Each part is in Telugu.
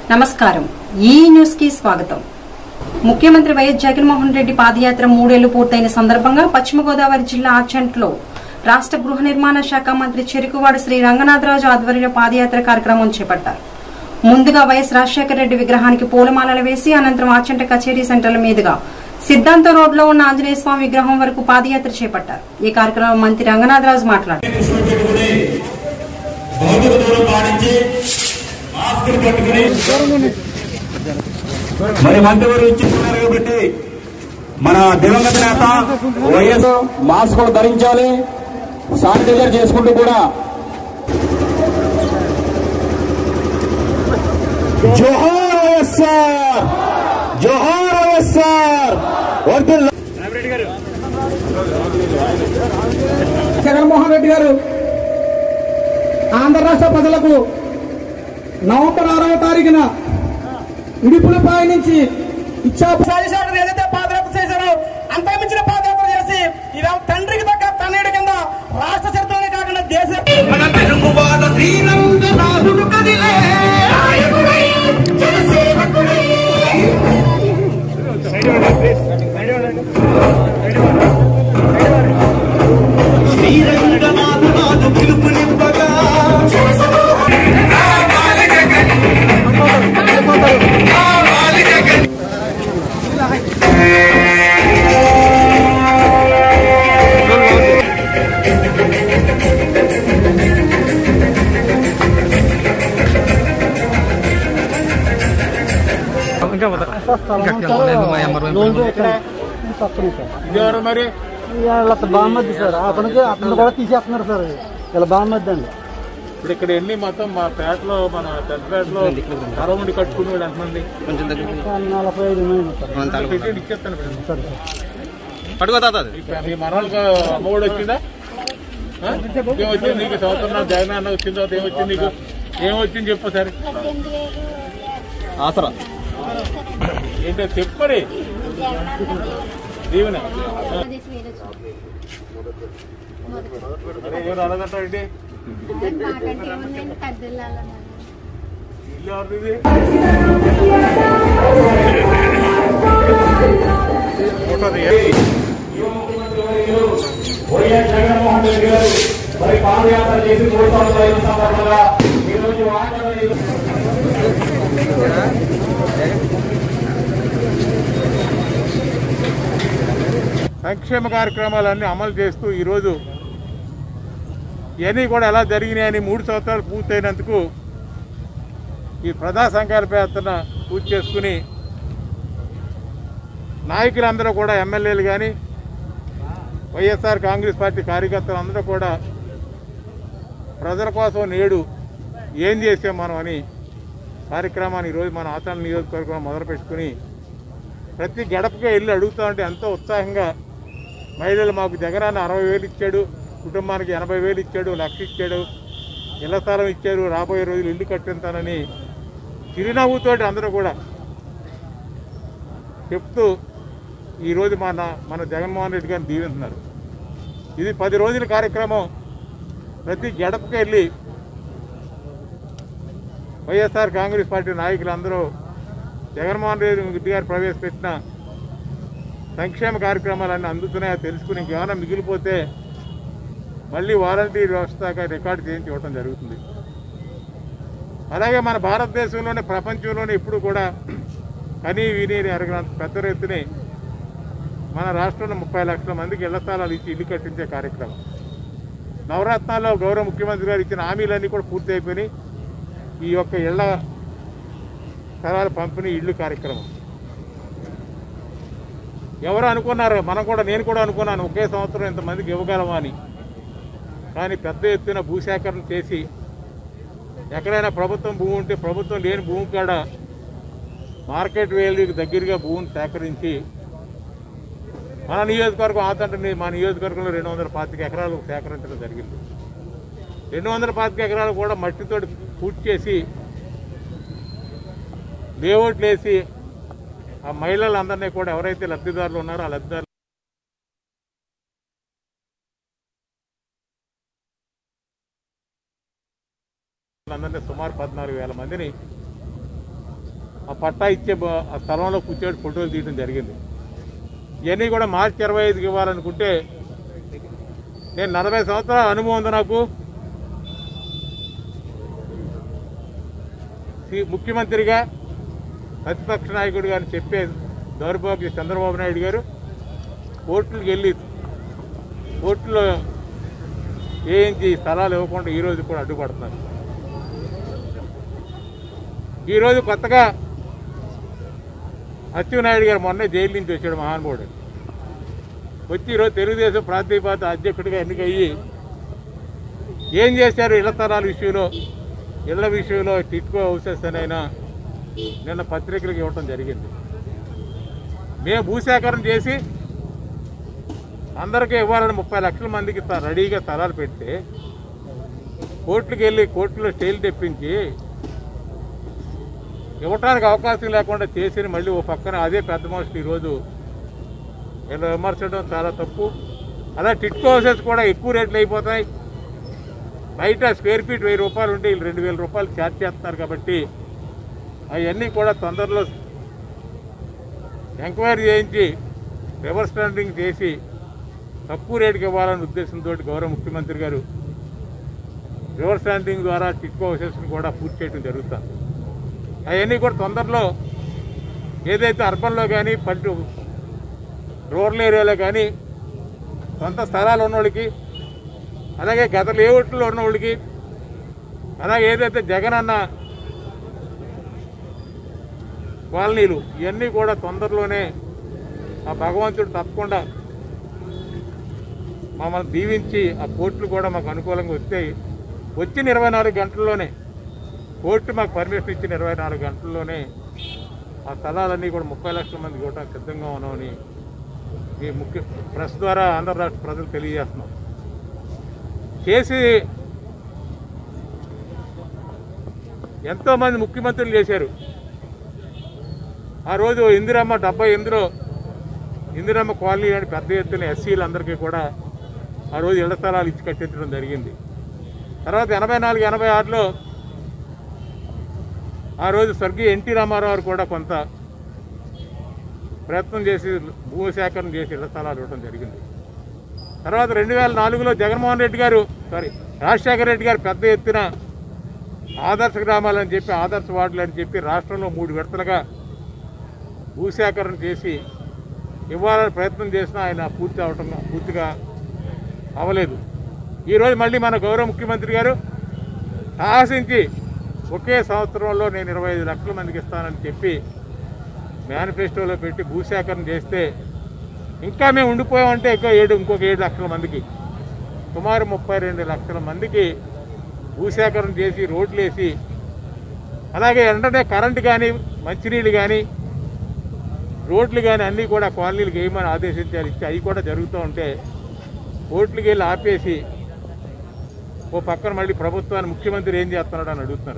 నమస్కారం ఈ న్యూస్ కి స్వాగతం ముఖ్యమంత్రి వైఎస్ జగన్మోహన్ రెడ్డి పాదయాత్ర మూడేళ్లు పూర్తయిన సందర్భంగా పశ్చిమ గోదావరి జిల్లా ఆచంట్లో రాష్ట్ర గృహ నిర్మాణ శాఖ మంత్రి చెరుకువాడ శ్రీ రంగనాథరాజు ఆధ్వర్యంలో పాదయాత్ర కార్యక్రమం చేపట్టారు ముందుగా వైఎస్ రాజశేఖర రెడ్డి విగ్రహానికి పూలమాలలు వేసి అనంతరం ఆచంట కచేరీ సెంటర్ల మీదుగా సిద్ధాంత రోడ్ లో ఉన్న ఆంజనేయ స్వామి విగ్రహం వరకు పాదయాత్ర చేపట్టారు ఈ కార్యక్రమం మంత్రి రంగనాథరాజు మాట్లాడారు దృష్టిలో పెట్టుకుని భౌతిక దూరం పాటించి మాస్కులు పెట్టుకుని మరి మంత్రివారు ఇచ్చిస్తున్నారు కాబట్టి మన దివంగత నేత వైఎస్ మాస్కులు ధరించాలి శానిటైజర్ చేసుకుంటూ కూడా జోహార్ వైఎస్ఆర్ జోహార్ వైఎస్ఆర్ వర్ధిల్ల జగన్మోహన్ రెడ్డి గారు ఆంధ్ర రాష్ట్ర ప్రజలకు నవంబర్ ఆరవ తారీఖున ఇడుపులపై నుంచి ఇచ్చా రాజశేఖర్ ఏదైతే పాదయాత్ర చేశారో అంతమించిన పాదయాత్ర చేసి ఈవేళ తండ్రికి తగ్గ తనయుడి కింద రాష్ట్ర చరిత్రనే కాకుండా దేశ మన తెలుగువాడ శ్రీరంగనాథుడు కదిలే శ్రీరంగనాథనాథు పిలుపునివ్వగా వీళ్ళ బామ్మద్ది సార్ అతనికి అతను కూడా తీసేస్తున్నారు సార్ ఇలా బామ్మద్ది అండి ఇప్పుడు ఇక్కడ ఎన్ని మొత్తం మా పేటలో మన పెద్దపేటలో అరవండి కట్టుకుని వాళ్ళు ఎంతమంది నలభై ఐదు ఉన్నాయి సార్ పెట్టి ఇచ్చేస్తాను ఇప్పుడు. సరే ఈ- మీ మనవాళ్ళకి అమ్మఒడి వచ్చిందా ఆ? ఏమొచ్చింది నీకు సంవత్సరం జగన్ అన్న వచ్చిన తర్వాత ఏమొచ్చింది నీకు ఏమొచ్చింది చెప్పు సరే ఆసరా ఏంటో చెప్పు మరి దీవెన అరే ఎవరు అడగంటారండి ఇల్లు ఎవరిది వైఎస్ జగన్మోహన్ రెడ్డి గారు మరి పాదయాత్ర చేసి మూడు సంవత్సరాలు అయిన సందర్భంగా ఈ రోజు ఆచరణ చేసి- సంక్షేమ కార్యక్రమాలన్నీ అమలు చేస్తూ ఈరోజు ఇవన్నీ కూడా ఎలా జరిగినాయని మూడు సంవత్సరాలు పూర్తయినందుకు ఈ ప్రజా సంకల్ప యాత్ర పూర్తి చేసుకుని నాయకులందరూ కూడా ఎమ్మెల్యేలు కానీ వైఎస్ఆర్ కాంగ్రెస్ పార్టీ కార్యకర్తలు అందరూ కూడా ప్రజల కోసం నేడు ఏం చేసాం మనం అని కార్యక్రమాన్ని ఈరోజు మన ఆచరణ నియోజకవర్గం మొదలుపెట్టుకుని ప్రతి గడపగా వెళ్ళి అడుగుతా ఉంటే ఎంతో ఉత్సాహంగా మహిళలు మాకు జగనాన్ని అరవై వేలు ఇచ్చాడు కుటుంబానికి ఎనభై వేలు ఇచ్చాడు లక్ష ఇచ్చాడు ఇళ్ల స్థలం ఇచ్చారు రాబోయే రోజులు ఇల్లు కట్టింతానని చిరునవ్వుతోటి అందరూ కూడా చెప్తూ ఈరోజు మన మన జగన్మోహన్ రెడ్డి గారిని దీవిస్తున్నారు ఇది పది రోజుల కార్యక్రమం ప్రతి గడపకి వెళ్ళి వైఎస్ఆర్ కాంగ్రెస్ పార్టీ నాయకులందరూ జగన్మోహన్ రెడ్డి గారు ప్రవేశపెట్టిన సంక్షేమ కార్యక్రమాలన్నీ అందుతున్నాయో తెలుసుకుని ఇంకేమైనా మిగిలిపోతే మళ్ళీ వారంటీ వ్యవస్థగా రికార్డు చేయించి ఇవ్వడం జరుగుతుంది అలాగే మన భారతదేశంలోనే ప్రపంచంలోనే ఇప్పుడు కూడా కనీ విని ఎరగనంత పెద్ద ఎత్తుని మన రాష్ట్రంలో ముప్పై లక్షల మందికి ఇళ్ల స్థలాలు ఇచ్చి ఇల్లు కట్టించే కార్యక్రమం నవరత్నాల్లో గౌరవ ముఖ్యమంత్రి గారు ఇచ్చిన హామీలన్నీ కూడా పూర్తి అయిపోయినాయి ఈ యొక్క ఇళ్ల స్థలాల పంపిణీ ఇళ్ళు కార్యక్రమం ఎవరు అనుకున్నారు మనం కూడా నేను కూడా అనుకున్నాను ఒకే సంవత్సరం ఇంతమందికి ఇవ్వగలమా అని కానీ పెద్ద ఎత్తున భూసేకరణ చేసి ఎక్కడైనా ప్రభుత్వం భూమి ఉంటే ప్రభుత్వం లేని భూమి కాడ మార్కెట్ వేలుకి దగ్గరగా భూమిని సేకరించి మన నియోజకవర్గం ఆతంటే మా నియోజకవర్గంలో రెండు వందల పాతిక ఎకరాలు సేకరించడం జరిగింది రెండు వందల పాతిక ఎకరాలు కూడా మట్టితోటి పూర్తి చేసి లేఅవుట్లు వేసి ఆ మహిళలందరినీ కూడా ఎవరైతే లబ్ధిదారులు ఉన్నారో ఆ లబ్ధిదారులు అందరినీ సుమారు పద్నాలుగు వేల మందిని ఆ పట్టా ఇచ్చే బ- ఆ స్థలంలో కూర్చోబెట్టి ఫోటోలు తీయడం జరిగింది ఇవన్నీ కూడా మార్చి ఇరవై ఐదుకి ఇవ్వాలనుకుంటే నేను నలభై సంవత్సరాల అనుభవం ఉంది నాకు సి- ముఖ్యమంత్రిగా ప్రతిపక్ష నాయకుడు గారిని చెప్పే దౌర్భాగ్య చంద్రబాబు నాయుడు గారు కోర్టులకు వెళ్ళి కోర్టులో వేయించి స్థలాలు ఇవ్వకుండా ఈరోజు కూడా అడ్డుపడుతున్నారు ఈరోజు కొత్తగా అచ్చెన్నాయుడు గారు మొన్నే జైలు నుంచి వచ్చాడు మహానుభావుడు వచ్చి ఈరోజు తెలుగుదేశం ప్రాంతీయ పార్టీ అధ్యక్షుడిగా ఎన్నికయ్యి ఏం చేశారు ఇళ్ల స్థలాల విషయంలో ఇళ్ల విషయంలో టిట్కో హౌసెస్ అని అయినా నిన్న పత్రికలకు ఇవ్వటం జరిగింది మేము భూసేకరణ చేసి అందరికీ ఇవ్వాలని ముప్పై లక్షల మందికి త- రెడీగా స్థలాలు పెడితే కోర్టుకి వెళ్ళి కోర్టులో స్టేలు తెప్పించి ఇవ్వటానికి అవకాశం లేకుండా చేసి మళ్ళీ ఓ పక్కన అదే పెద్ద మనుషులు ఈరోజు ఇలా విమర్శించడం చాలా తప్పు అలా టిట్కో హౌసెస్ కూడా ఎక్కువ రేట్లు అయిపోతాయి బయట స్క్వేర్ ఫీట్ వెయ్యి రూపాయలు ఉంటే వీళ్ళు రెండు వేల రూపాయలు ఛార్జ్ చేస్తున్నారు కాబట్టి అవన్నీ కూడా తొందరలో ఎంక్వైరీ చేయించి రివర్స్ టెండరింగ్ చేసి తక్కువ రేటుకి ఇవ్వాలనే ఉద్దేశంతో గౌరవ ముఖ్యమంత్రి గారు రివర్స్ టెండరింగ్ ద్వారా టిట్కో హౌసెస్ని కూడా పూర్తి చేయడం జరుగుతుంది అవన్నీ కూడా తొందరలో ఏదైతే అర్బన్లో కానీ పట్టు రూరల్ ఏరియాలో కానీ సొంత స్థలాలు ఉన్నోళ్ళకి అలాగే గత లేఅవుట్లో ఉన్నోళ్ళకి అలాగే ఏదైతే జగన్ అన్న కాలనీలు ఇవన్నీ కూడా తొందరలోనే ఆ భగవంతుడు తప్పకుండా మమ్మల్ని దీవించి ఆ కోర్టులు కూడా మాకు అనుకూలంగా వస్తాయి వచ్చిన ఇరవై నాలుగు గంటల్లోనే కోర్టు మాకు పర్మిషన్ ఇచ్చిన ఇరవై నాలుగు గంటల్లోనే ఆ స్థలాలన్నీ కూడా ముప్పై లక్షల మంది కూడా సిద్ధంగా ఉన్నామని ఈ ముఖ్య ప్రెస్ ద్వారా ఆంధ్ర రాష్ట్ర ప్రజలు తెలియజేస్తున్నాం చేసి ఎంతోమంది ముఖ్యమంత్రులు చేశారు ఆ రోజు ఇందిరమ్మ డెబ్బై ఎనిమిదిలో ఇందిరమ్మ కాలనీ అని పెద్ద ఎత్తున ఎస్సీలందరికీ కూడా ఆ రోజు ఇళ్ల స్థలాలు ఇచ్చి కట్టించడం జరిగింది తర్వాత ఎనభై నాలుగు ఎనభై ఆరులో ఆ రోజు స్వర్గీయ ఎన్టీ రామారావు గారు కూడా కొంత ప్రయత్నం చేసి భూమి సేకరణ చేసి ఇళ్ల స్థలాలు ఇవ్వడం జరిగింది తర్వాత రెండు వేల నాలుగులో జగన్మోహన్ రెడ్డి గారు సారీ రాజశేఖర రెడ్డి గారు పెద్ద ఎత్తున ఆదర్శ గ్రామాలని చెప్పి ఆదర్శ వార్డులు అని చెప్పి రాష్ట్రంలో మూడు విడతలుగా భూసేకరణ చేసి ఇవ్వాలని ప్రయత్నం చేసినా ఆయన పూర్తి అవటం పూర్తిగా అవ్వలేదు ఈరోజు మళ్ళీ మన గౌరవ ముఖ్యమంత్రి గారు సాహసించి ఒకే సంవత్సరంలో నేను ఇరవై ఐదు లక్షల మందికి ఇస్తానని చెప్పి మేనిఫెస్టోలో పెట్టి భూసేకరణ చేస్తే ఇంకా మేము ఉండిపోయామంటే ఇంకా ఏడు ఇంకొక ఏడు లక్షల మందికి సుమారు ముప్పై రెండు లక్షల మందికి భూసేకరణ చేసి రోడ్లు వేసి అలాగే వెంటనే కరెంటు కానీ మంచినీళ్ళు కానీ రోడ్లు కానీ అన్నీ కూడా కాలనీలకు వేయమని ఆదేశించారు ఇచ్చి అవి కూడా జరుగుతూ ఉంటే కోర్టులకు వెళ్ళి ఆపేసి ఓ పక్కన మళ్ళీ ప్రభుత్వాన్ని ముఖ్యమంత్రి ఏం చేస్తున్నాడు అని అడుగుతున్నారు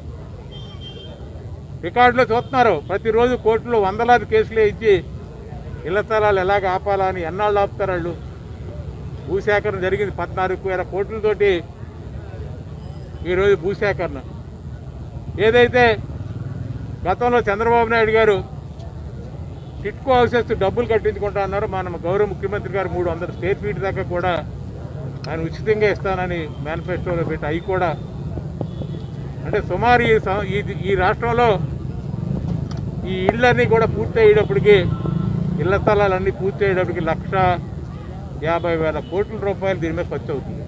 రికార్డులో చూస్తున్నారు ప్రతిరోజు కోర్టులో వందలాది కేసులే ఇచ్చి ఇళ్ల స్థలాలు ఎలాగ ఆపాలా అని ఎన్నాళ్ళు ఆపుతారు వాళ్ళు భూసేకరణ జరిగింది పద్నాలుగు వేల కోట్లతోటి ఈరోజు భూసేకరణ ఏదైతే గతంలో చంద్రబాబు నాయుడు గారు టిట్కో హౌసెస్ డబ్బులు కట్టించుకుంటా అన్నారు మన గౌరవ ముఖ్యమంత్రి గారు మూడు వందల స్క్వేర్ ఫీట్ దాకా కూడా ఆయన ఉచితంగా ఇస్తానని మేనిఫెస్టోలో పెట్టి అవి కూడా అంటే సుమారు ఈ సం- ఈ- ఈ రాష్ట్రంలో ఈ ఇళ్ళన్నీ కూడా పూర్తి అయ్యేటప్పటికి ఇళ్ల స్థలాలన్నీ పూర్తి అయ్యేటప్పటికి లక్ష యాభై వేల కోట్ల రూపాయలు దీని మీద ఖర్చు అవుతుంది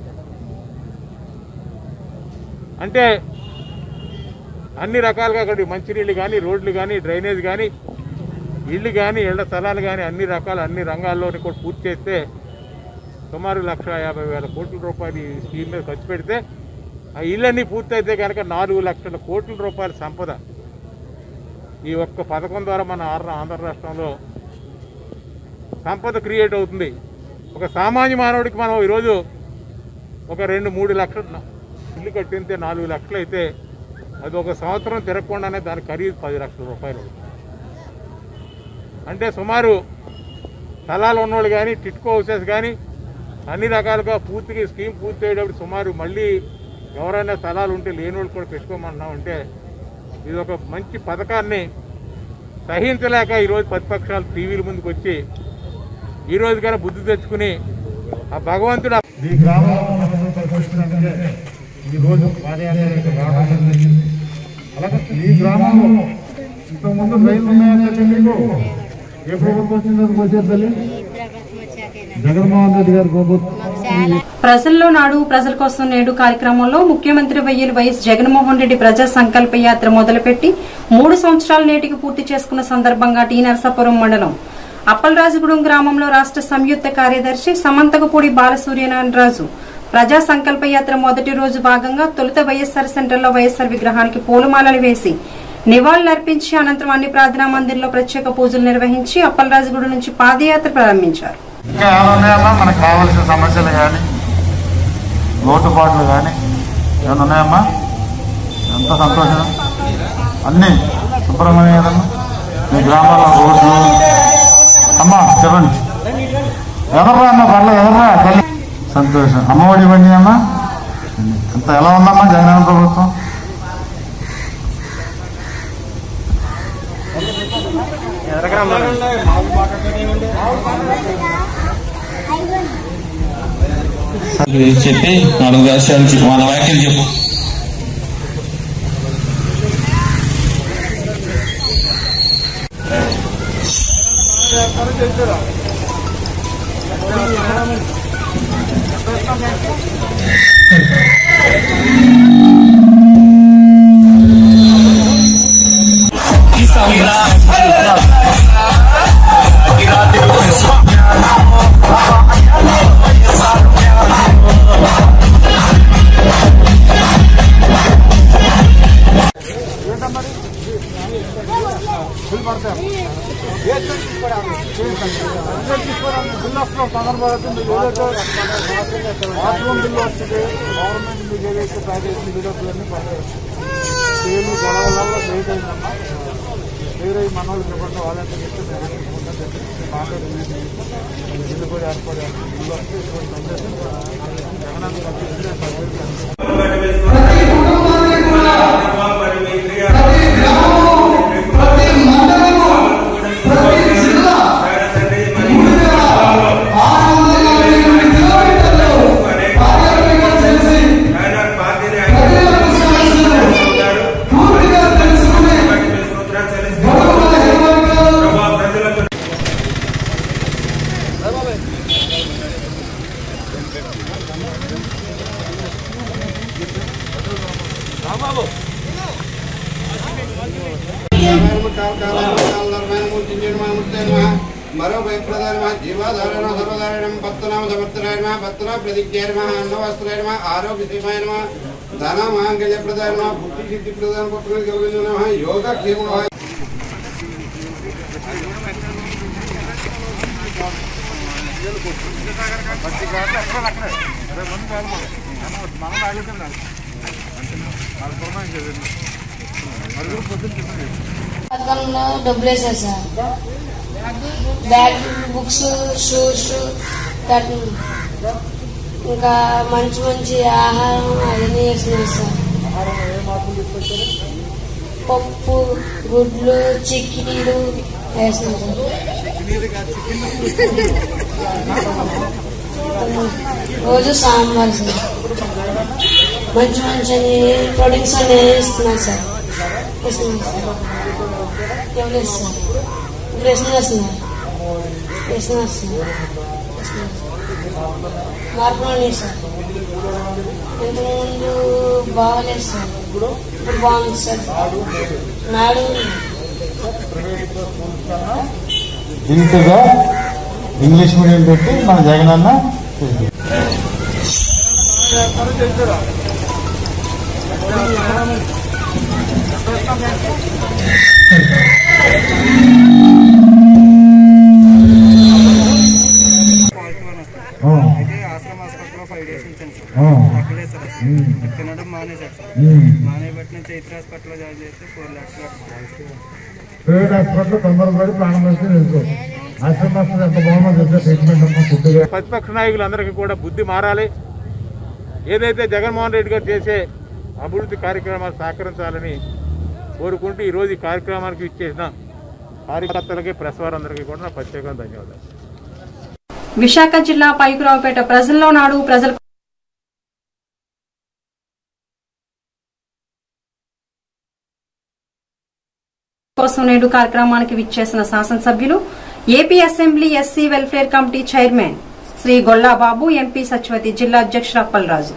అంటే అన్ని రకాలుగా అక్కడ మంచినీళ్ళు కానీ రోడ్లు కానీ డ్రైనేజ్ కానీ ఇళ్ళు కానీ ఇళ్ల స్థలాలు కానీ అన్ని రకాల అన్ని రంగాల్లోని కూడా పూర్తి చేస్తే సుమారు లక్ష యాభై వేల కోట్ల రూపాయలు ఈ స్కీమ్ మీద ఖర్చు పెడితే ఆ ఇళ్ళన్నీ పూర్తయితే కనుక నాలుగు లక్షల కోట్ల రూపాయల సంపద ఈ ఒక్క పథకం ద్వారా మన ఆంధ్ర ఆంధ్ర రాష్ట్రంలో సంపద క్రియేట్ అవుతుంది ఒక సామాన్య మానవుడికి మనం ఈరోజు ఒక రెండు మూడు లక్షలు ఇల్లు కట్టింతే నాలుగు లక్షలు అయితే అది ఒక సంవత్సరం తిరగకుండానే దాని ఖరీదు పది లక్షల రూపాయలు అవుతుంది. అంటే సుమారు స్థలాలు ఉన్నోళ్ళు కానీ టిట్కో హౌసెస్ కానీ అన్ని రకాలుగా పూర్తిగా ఈ స్కీమ్ పూర్తి అయ్యేటప్పుడు సుమారు మళ్ళీ ఎవరైనా స్థలాలు ఉంటే లేని వాళ్ళు కూడా పెట్టుకోమన్నాం అంటే ఇది ఒక మంచి పథకాన్ని సహించలేక ఈరోజు ప్రతిపక్షాలు టీవీల ముందుకు వచ్చి ఈ రోజుకైనా బుద్ధి తెచ్చుకుని ఆ భగవంతుడు ఆ ఈ గ్రామంలో మనల్ని పరిశీలించినట్లయితే ఈ రోజు పాదయాత్ర రావడం జరిగింది అలాగే ఈ గ్రామంలో ఇంతకుముందు రైలు ఉన్నాయా తల్లి మీకు ఏ ప్రభుత్వం వచ్చిందో వచ్చే తల్లి జగన్మోహన్ రెడ్డి గారి ప్రభుత్వం ప్రజల్లో నాడు ప్రజల కోసం నేడు కార్యక్రమంలో ముఖ్యమంత్రి వైఎల్ వైఎస్ జగన్మోహన్ రెడ్డి ప్రజా సంకల్ప యాత్ర మొదలుపెట్టి మూడు సంవత్సరాల నేటికి పూర్తి చేసుకున్న సందర్భంగా టీ నరసాపురం మండలం అప్పలరాజుగూడెం గ్రామంలో రాష్ట్ర సంయుక్త కార్యదర్శి సమంతకపూడి బాలసూర్యనారాయణరాజు ప్రజా సంకల్ప యాత్ర మొదటి రోజు భాగంగా తొలుత వైఎస్ఆర్ సెంటర్లో వైఎస్ఆర్ విగ్రహానికి పూలమాలలు వేసి నివాళులర్పించి అనంతరం అన్ని ప్రార్థనా మందిర్లో ప్రత్యేక పూజలు నిర్వహించి అప్పలరాజుగూడెం నుంచి పాదయాత్ర ప్రారంభించారు ఇంకా ఏమైనా ఉన్నాయమ్మా మనకు కావాల్సిన సమస్యలు కానీ లోటుపాట్లు కానీ ఏమైనా ఉన్నాయమ్మా ఎంత సంతోషం అన్నీ శుభ్రంగా కదమ్మా మీ గ్రామాల్లో రోడ్లు అమ్మా చెప్పండి ఎదర్రా అమ్మ పర్లేదు ఎదర్రా తల్లి సంతోషం అమ్మఒడి ఇవ్వండి అమ్మా అంత ఎలా ఉందమ్మా జగన్ ప్రభుత్వం చెప్పి నాలుగు విషయాలు చెప్పు వాళ్ళ వ్యాఖ్యలు చెప్పు బాత్రూమ్ బిల్లు వస్తుంది గవర్నమెంట్ మీకు ఏదైతే ప్యాకేజ్ బిల్లులన్నీ పడతాయి పేరు గొడవలలో లేట్ అయిందమ్మా వేరే మనోళ్ళు చెప్పండి వాళ్ళంతా చెప్తే మాట్లాడి బిల్లు కూడా ఏర్పడే బిల్లు వస్తే ఇటువంటి సందేశం జగనాన్ని కల్పిస్తే మరో భయప్రదాన జీవాధారణ సర్వధారణం పత్తనామ సమర్థనాయ నమ పత్తన ప్రతిజ్ఞాయ నమ అన్నవస్త్రాయ నమ ఆరోగ్య శ్రీమాయ నమ ధన మాంగళ్య ప్రదాయ నమ బుద్ధి సిద్ధి ప్రదాన పట్టుకుని కలిగిన నమ యోగ క్షేమ పథకంలో డబ్బులు వేశారు sir bag books shoes that ఇంకా మంచి మంచి ఆహారం అవన్నీ వేసినారు సార్ పప్పు గుడ్లు చిక్కీలు వేసినారు సార్ రోజు సాంబార్ సార్ మంచి మంచి ప్రొడక్ట్స్ అన్నీ ఇస్తున్నారు సార్ ఇస్తున్నారు సార్ ఎవరు ఇస్తున్నారు ఇప్పుడు ఇస్తున్నారు ఇస్తున్నారు ఇస్తున్నారు సార్ ఇస్తున్నారు మార్పులు సార్ ఇంతకుముందు బాగలేదు సార్ ఇప్పుడు బాగుంది సార్ నాడు ఇంతగా ఇంగ్లీష్ మీడియం పెట్టి మన జగన్ అన్న చేశారు. ఆ. ఆశ్రమ హాస్పిటల్లో ఫైవ్ డేస్ ఉంచాను సార్ ఆ. తగ్గలేదు సార్ అసలు. ఉమ్. తినడం మానేశారు సార్ ఉమ్. మానేబట్టి నుంచి చైత్ర హాస్పిటల్లో జాయిన్ చేస్తే ఫోర్ ల్యాక్స్ ప్రైవేట్ హాస్పిటల్ తొందరపడి ప్రాణం వస్తే తెలుసు ఆశ్రమ హాస్పిటల్ ఎంత బాగుందో తెలుసా ట్రీట్మెంట్ అమ్మా ఫుడ్గా ప్రతిపక్ష నాయకులందరికీ కూడా బుద్ధి మారాలి ఏదైతే జగన్మోహన్ రెడ్డి గారు చేసే అభివృద్ధి కార్యక్రమాలు సహకరించాలని కోరుకుంటూ ఈరోజు ఈ కార్యక్రమానికి ఇచ్చేసిన కార్యకర్తలకి ప్రెస్ వారందరికీ కూడా నా ప్రత్యేకంగా ధన్యవాదాలు విశాఖ జిల్లా పైకురావుపేట ప్రజల్లో నాడు ప్రజల కోసం నేడు కార్యక్రమానికి విచ్చేసిన శాసనసభ్యులు AP assembly SC welfare committee chairman Shri Gollababu MP సచివతి జిల్లా అధ్యక్షుడు అప్పలరాజు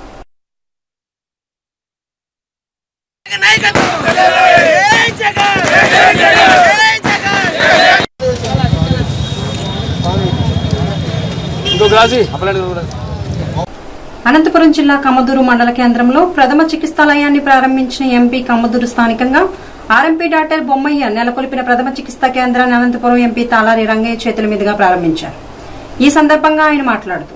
అనంతపురం జిల్లా కమ్మదూరు మండల కేంద్రంలో ప్రథమ చికిత్సాలయాన్ని ప్రారంభించిన ఎంపీ కమ్మదూరు స్థానికంగా ఆర్ఎంపీ డాక్టర్ బొమ్మయ్య నెలకొల్పిన ప్రథమ చికిత్సా కేంద్రాన్ని అనంతపురం ఎంపీ తాలారి రంగయ్య చేతుల మీదుగా ప్రారంభించారు ఈ సందర్భంగా ఆయన మాట్లాడుతూ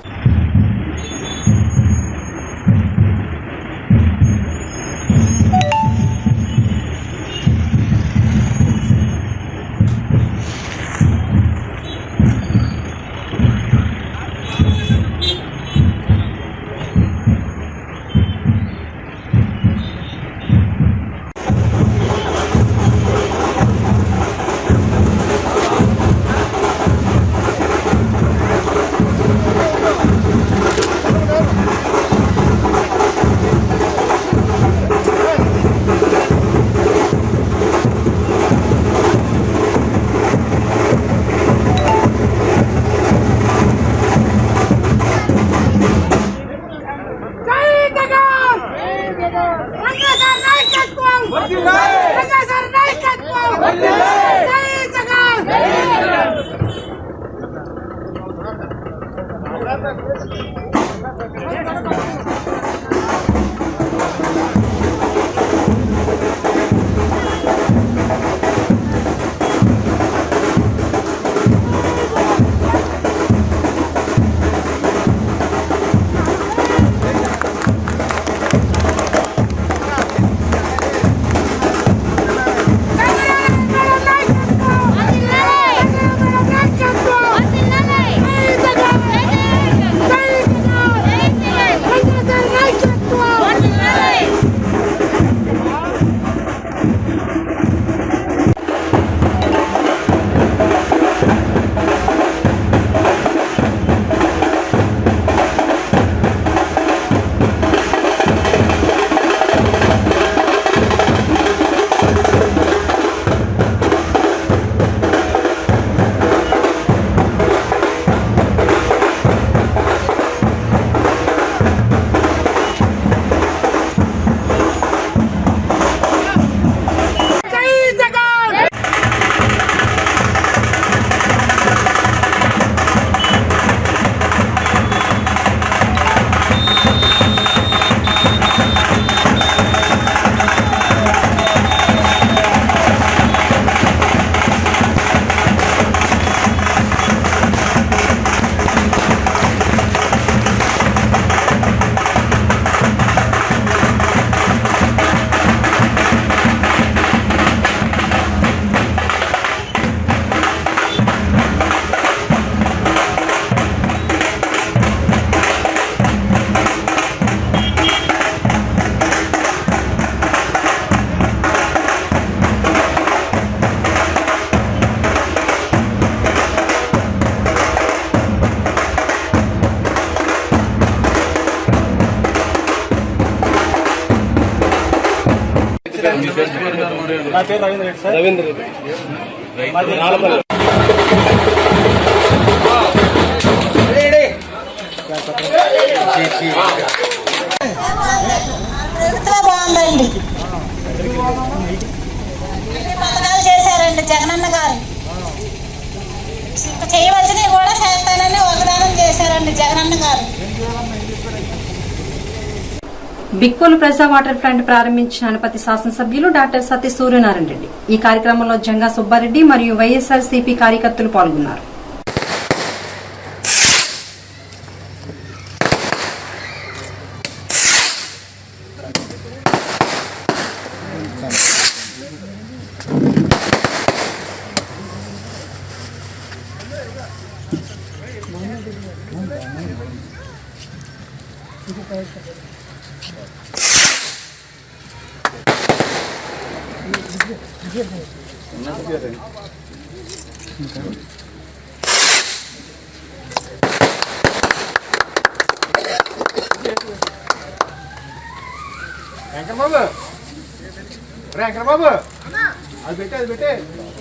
నా పేరు రవీంద్ర రెడ్డి సార్ రవీంద్ర రెడ్డి మాది నాలుగు ప్రభుత్వం బాగుందండి ఎన్ని పథకాలు చేశారండి జగనన్న గారు ఇంకా చేయవలసినవి కూడా చేస్తానని వాగ్దానం చేశారండి జగనన్న గారు బిక్కోలు ప్రజా వాటర్ ప్లాంట్ ప్రారంభించిన అనపతి శాసనసభ్యులు డాక్టర్ సతీ సూర్యనారాయణ రెడ్డి ఈ కార్యక్రమంలో జంగా సుబ్బారెడ్డి మరియు వైఎస్ఆర్ సిపి కార్యకర్తలు పాల్గొన్నారు వెంకట బాబు వెంకట బాబు అది పెట్టి అది పెట్టి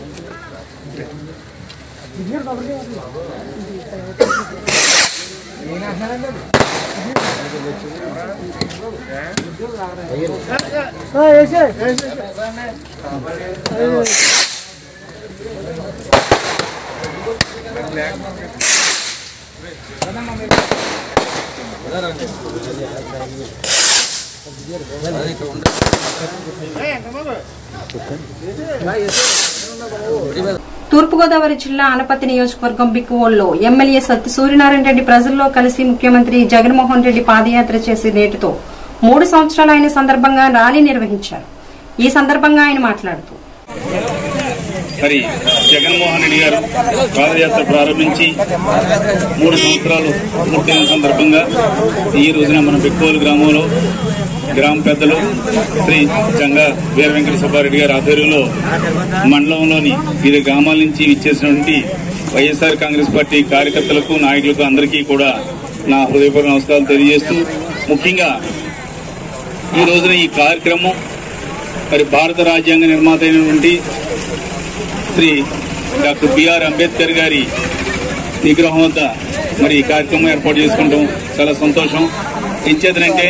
తూర్పుగోదావరి జిల్లా అనపతి నియోజకవర్గం బిక్కువోల్లో ఎమ్మెల్యే సత్తి సూర్యనారాయణ రెడ్డి ప్రజల్లో కలిసి ముఖ్యమంత్రి జగన్మోహన్ రెడ్డి పాదయాత్ర చేసి నేటితో మూడు సంవత్సరాలు అయిన సందర్భంగా ర్యాలీ నిర్వహించారు ఈ సందర్భంగా ఆయన మాట్లాడుతూ మరి జగన్మోహన్ రెడ్డి గారు పాదయాత్ర ప్రారంభించి మూడు సంవత్సరాలు పూర్తయిన సందర్భంగా ఈ రోజున మన బిక్కోలు గ్రామంలో గ్రామ పెద్దలు శ్రీ జంగా వీర వెంకట సుబ్బారెడ్డి గారి ఆధ్వర్యంలో మండలంలోని వివిధ గ్రామాల నుంచి ఇచ్చేసినటువంటి వైఎస్ఆర్ కాంగ్రెస్ పార్టీ కార్యకర్తలకు నాయకులకు అందరికీ కూడా నా హృదయపూర్వక నమస్కారాలు తెలియజేస్తూ ముఖ్యంగా ఈ రోజున ఈ కార్యక్రమం మరి భారత రాజ్యాంగ నిర్మాత అయినటువంటి శ్రీ డాక్టర్ బిఆర్ అంబేద్కర్ గారి విగ్రహం వద్ద మరి ఈ కార్యక్రమం ఏర్పాటు చేసుకుంటాం చాలా సంతోషం ఎంచేతనంటే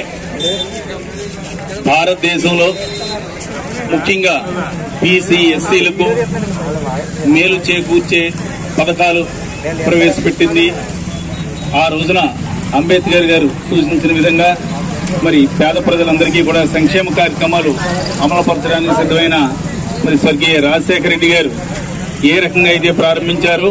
భారతదేశంలో ముఖ్యంగా బీసీ ఎస్సీలకు మేలు చేకూర్చే పథకాలు ప్రవేశపెట్టింది ఆ రోజున అంబేద్కర్ గారు సూచించిన విధంగా మరి పేద ప్రజలందరికీ కూడా సంక్షేమ కార్యక్రమాలు అమలుపరచడానికి సిద్ధమైన మరి స్వర్గీయ రాజశేఖర రెడ్డి గారు ఏ రకంగా అయితే ప్రారంభించారో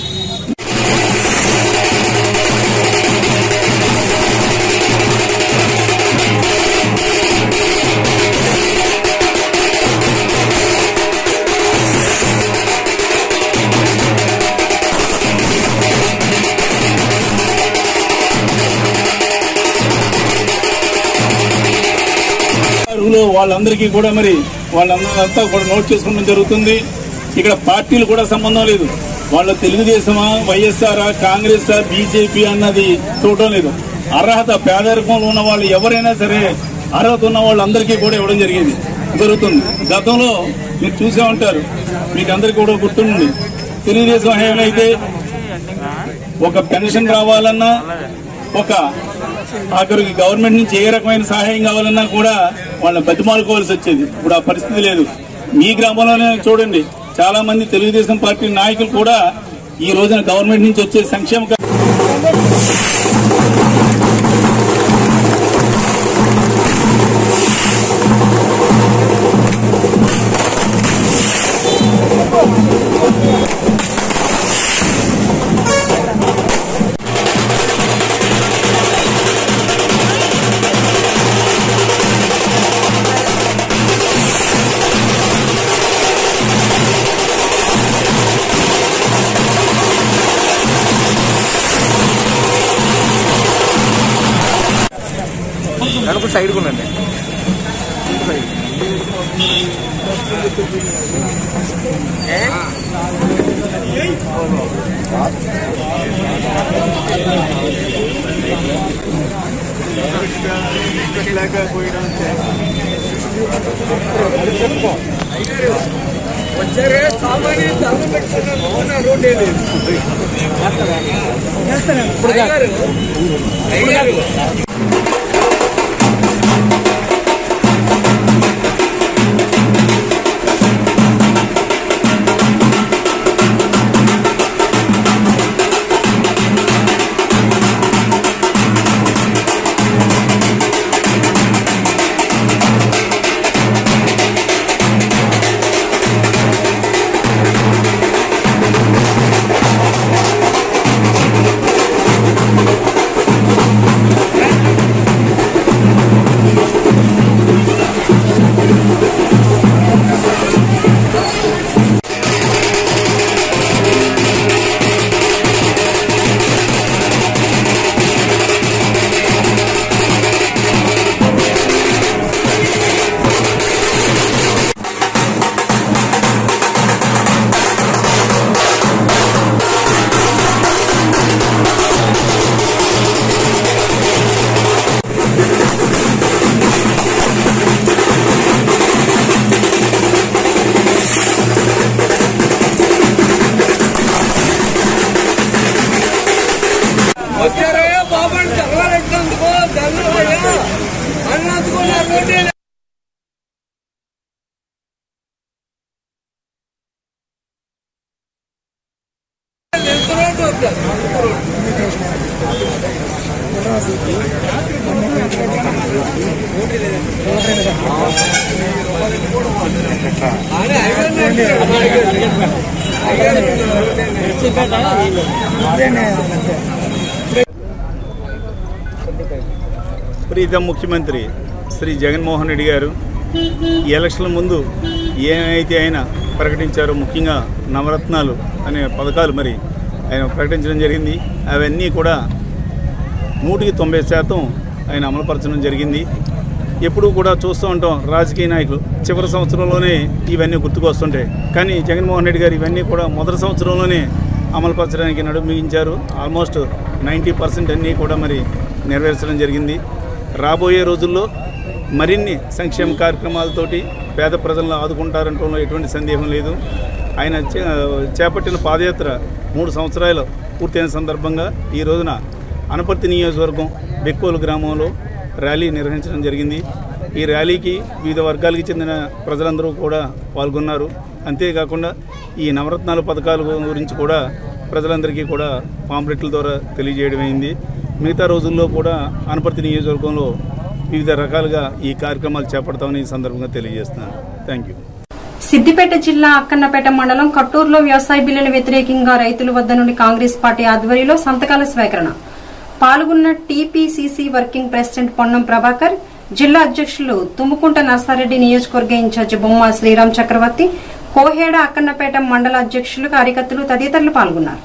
అరువులో వాళ్ళందరికీ కూడా మరి వాళ్ళందరంతా కూడా నోట్ చేసుకోవడం జరుగుతుంది ఇక్కడ పార్టీలు కూడా సంబంధం లేదు వాళ్ళ తెలుగుదేశమా వైఎస్ఆర్ కాంగ్రెస్ బీజేపీ అన్నది చూడటం లేదు అర్హత పేదరికంలో ఉన్న వాళ్ళు ఎవరైనా సరే అర్హత ఉన్న వాళ్ళందరికీ కూడా ఇవ్వడం జరిగింది జరుగుతుంది గతంలో మీరు చూసే ఉంటారు మీకు అందరికీ కూడా గుర్తుండి తెలుగుదేశం హయాంలో అయితే ఒక పెన్షన్ రావాలన్నా ఒక ఆఖరికి గవర్నమెంట్ నుంచి ఏ రకమైన సహాయం కావాలన్నా కూడా వాళ్ళని బతిమాలుకోవాల్సి వచ్చేది ఇప్పుడు ఆ పరిస్థితి లేదు మీ గ్రామంలోనే చూడండి చాలా మంది తెలుగుదేశం పార్టీ నాయకులు కూడా ఈ రోజున గవర్నమెంట్ నుంచి వచ్చే సంక్షేమ కా- నలుపు సైడ్ ఉండండి వచ్చారే సామాన్య ధర్మం పెట్టుకున్నారు రోడ్డు అయ్యారు Thank ప్రీతం ముఖ్యమంత్రి శ్రీ జగన్మోహన్ రెడ్డి గారు ఈ ఎలక్షన్ల ముందు ఏమైతే ఆయన ప్రకటించారో ముఖ్యంగా నవరత్నాలు అనే పథకాలు మరి ఆయన ప్రకటించడం జరిగింది అవన్నీ కూడా నూటికి తొంభై శాతం ఆయన అమలుపరచడం జరిగింది ఎప్పుడూ కూడా చూస్తూ ఉంటాం రాజకీయ నాయకులు చివరి సంవత్సరంలోనే ఇవన్నీ గుర్తుకొస్తుంటాయి కానీ జగన్మోహన్ రెడ్డి గారు ఇవన్నీ కూడా మొదటి సంవత్సరంలోనే అమలుపరచడానికి నడుమించారు ఆల్మోస్ట్ నైంటీ పర్సెంట్ అన్నీ కూడా మరి నెరవేర్చడం జరిగింది రాబోయే రోజుల్లో మరిన్ని సంక్షేమ కార్యక్రమాలతోటి పేద ప్రజలను ఆదుకుంటారంటంలో ఎటువంటి సందేహం లేదు ఆయన చే- చేపట్టిన పాదయాత్ర మూడు సంవత్సరాలు పూర్తయిన సందర్భంగా ఈ రోజున అనపర్తి నియోజకవర్గం బెక్కోలు గ్రామంలో ర్యాలీ నిర్వహించడం జరిగింది ఈ ర్యాలీకి వివిధ వర్గాలకు చెందిన ప్రజలందరూ కూడా పాల్గొన్నారు అంతేకాకుండా ఈ నవరత్నాల పథకాల గురించి కూడా ప్రజలందరికీ కూడా పాంప్లెట్ల ద్వారా తెలియజేయడం అయింది మిగతా రోజుల్లో కూడా అనపర్తి నియోజకవర్గంలో వివిధ రకాలుగా ఈ కార్యక్రమాలు చేపడతామని ఈ సందర్భంగా తెలియజేస్తున్నాను థ్యాంక్ యూ సిద్దిపేట జిల్లా అక్కన్నపేట మండలం కట్టూరులో వ్యవసాయ బిల్లును వ్యతిరేకంగా రైతుల వద్ద నుండి కాంగ్రెస్ పార్టీ ఆధ్వర్యంలో సంతకాల స్వీకరణ పాల్గొన్న TPCC working president Ponnam Prabhakar జిల్లా అధ్యక్షులు తుమ్ముకుంట నర్సారెడ్డి నియోజకవర్గ ఇన్ఛార్జి బొమ్మ శ్రీరామ్ చక్రవర్తి కోహేడ అక్కన్నపేట మండల అధ్యక్షులు కార్యకర్తలు తదితరులు పాల్గొన్నారు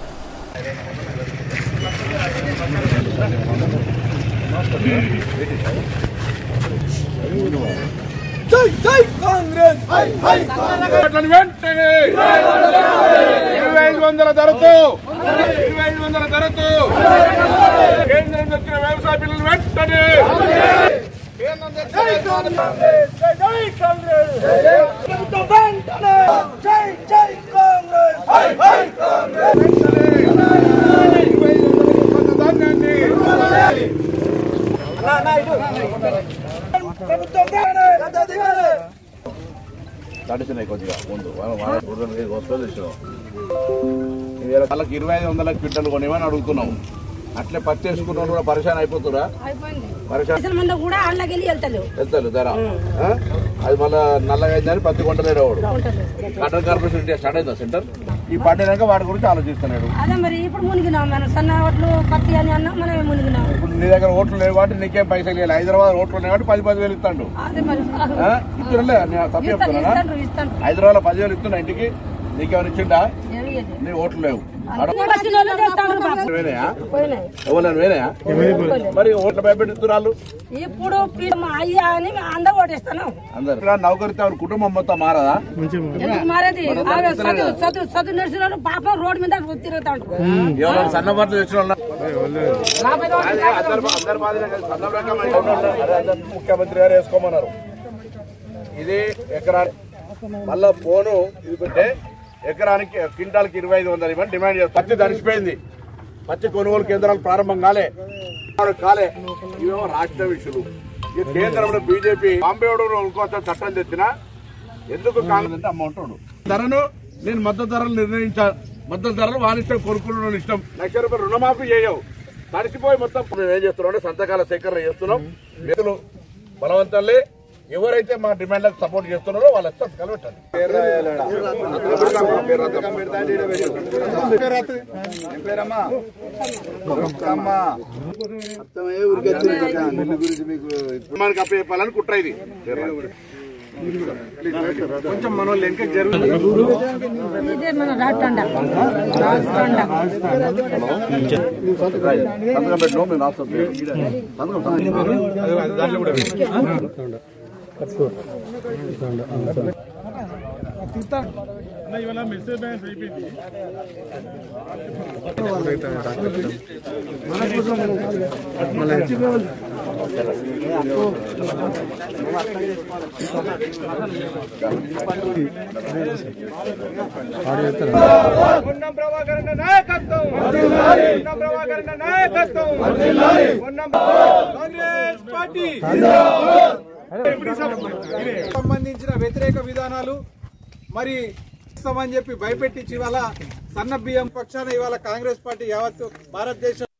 జై జై కాంగ్రెస్ హై హై వాటిని వెంటనే ఇరవై ఐదు వందల ధరతో ఇరవై ఐదు వందల ధరతో కేంద్రం తెచ్చిన వ్యవసాయ బిల్లులు వెంటనే కేంద్రం తెచ్చిన జై జై కాంగ్రెస్ ప్రభుత్వం వెంటనే జై జై కాంగ్రెస్ హై హై కాంగ్రెస్ ధాన్యాన్ని ప్రభుత్వం వెంటనే గత దిగాలి తడిసినాయి కొద్దిగా ముందు వస్తుంది వాళ్ళకి ఇరవై ఐదు వందల క్వింటల్ కొనివని అడుగుతున్నాం అట్లే పత్తి వేసుకున్న కూడా పరిశాన్ అయిపోతురా పరిశాన్ మంది కూడా అళ్ళకి వెళ్ళి వెళ్తలేవు వెళ్తారు ధర ఆ? అది మళ్ళా నల్లగా అయిందని పత్తి కొంటలేడు వాడు కటర్ కార్పొరేషన్ ఇండియా స్టార్ట్ అయిందా సెంటర్ ఈ పండినాక వాడి గురించి ఆలోచిస్తున్నాడు అదే మరి ఇప్పుడు మునిగినాం మనం సన్న ఓట్లు పత్తి అని అన్నా మనమే మునిగినాం ఇప్పుడు నీ దగ్గర ఓట్లు లేవు కాబట్టి నీకేం పైసలు లేదు హైదరాబాద్ ఓట్లు ఉన్నాయి కాబట్టి పది పది వేలు ఇస్తాడు అదే మరి ఆ? ఇస్తున్నా నేను తప్పు ఇస్తాను చెప్తున్నానా ఇస్తాను ఇస్తాను హైదరాబాద్ లో పదివేలు ఇస్తున్నా ఇంటికి నీకేమైనా ఇచ్చిండా ఏమీ లేదు. నీ ఓట్లు లేవు వచ్చిన వాళ్ళు చేస్తాను బాబు. వేనాయా పోయినాయి ఎవరైనా వేనాయా మరి ఓట్ల భయపెట్టిస్తున్నారు ఇప్పుడు పీ- మా అయ్యా అని అందరూ ఓటేస్తాను అందరు ఇక్కడ నౌకరితో ఎవరి కుటుంబం మొత్తం మారదా ఎందుకు మారేది ఆమె చదువు చదువు చదువు నడిచిన వాళ్ళు పాపం రోడ్డు మీద తిరుగుతా ఉంటారు ఎవరైనా సన్న బట్టలు తెచ్చిన వాళ్ళ? అదే అందరు అందరు మాదిరే కదా, సన్న రకం అయితే ఉన్నారు. అదే అందరు ముఖ్యమంత్రి గారు వేసుకోమన్నారు ఇది ఎకరానికి మళ్ళా ఫోను ఇది పెట్టే ఎకరానికి క్వింటాల్కి ఇరవై ఐదు వందలు ఇవ్వని డిమాండ్ చేస్తారు పత్తి తడిసిపోయింది పత్తి కొనుగోలు కేంద్రాలు ప్రారంభం కాలే కాలే ఇవేమో రాష్ట్ర విషయాలు ఈ కేంద్రంలో బీజేపీ బాంబేడు కోసం చట్టం తెచ్చినా ఎందుకు కాంగ్రెస్ అంటే అమౌంట్ ఉండు ధరను నేను మద్దతు ధరలు నిర్ణయించా మద్దతు ధరలు వాళ్ళ ఇష్టం కొనుక్కున్న ఇష్టం లక్ష రూపాయలు రుణమాఫీ చేయవు తడిసిపోయి మొత్తం మేము ఏం చేస్తున్నాం అంటే సంతకాల సేకరణ చేస్తున్నాం వ్యక్తులు బలవంతాలే ఎవరైతే మా డిమాండ్లకు సపోర్ట్ చేస్తున్నారో వాళ్ళ సంతకాలు పెట్టాలి మనకి అప్పు చెప్పాలని కుట్ర ఇది కొంచెం మన వాళ్ళు వెనక ఇదే మన రాటండ రాటండ సంతకం పెట్టినాం మేము రాస్తాం సంతకం దాంట్లో కూడా పొన్నం ప్రభాకర్ అన్న నాయకత్వం పొన్నం ప్రభాకర్ అన్న నాయకత్వం పొన్నం కాంగ్రెస్ పార్టీ సంబంధించిన వ్యతిరేక విధానాలు మరి ఇస్తామని చెప్పి భయపెట్టించి ఇవాళ సన్న బియ్యం పక్షాన ఇవాళ కాంగ్రెస్ పార్టీ యావత్తు భారతదేశం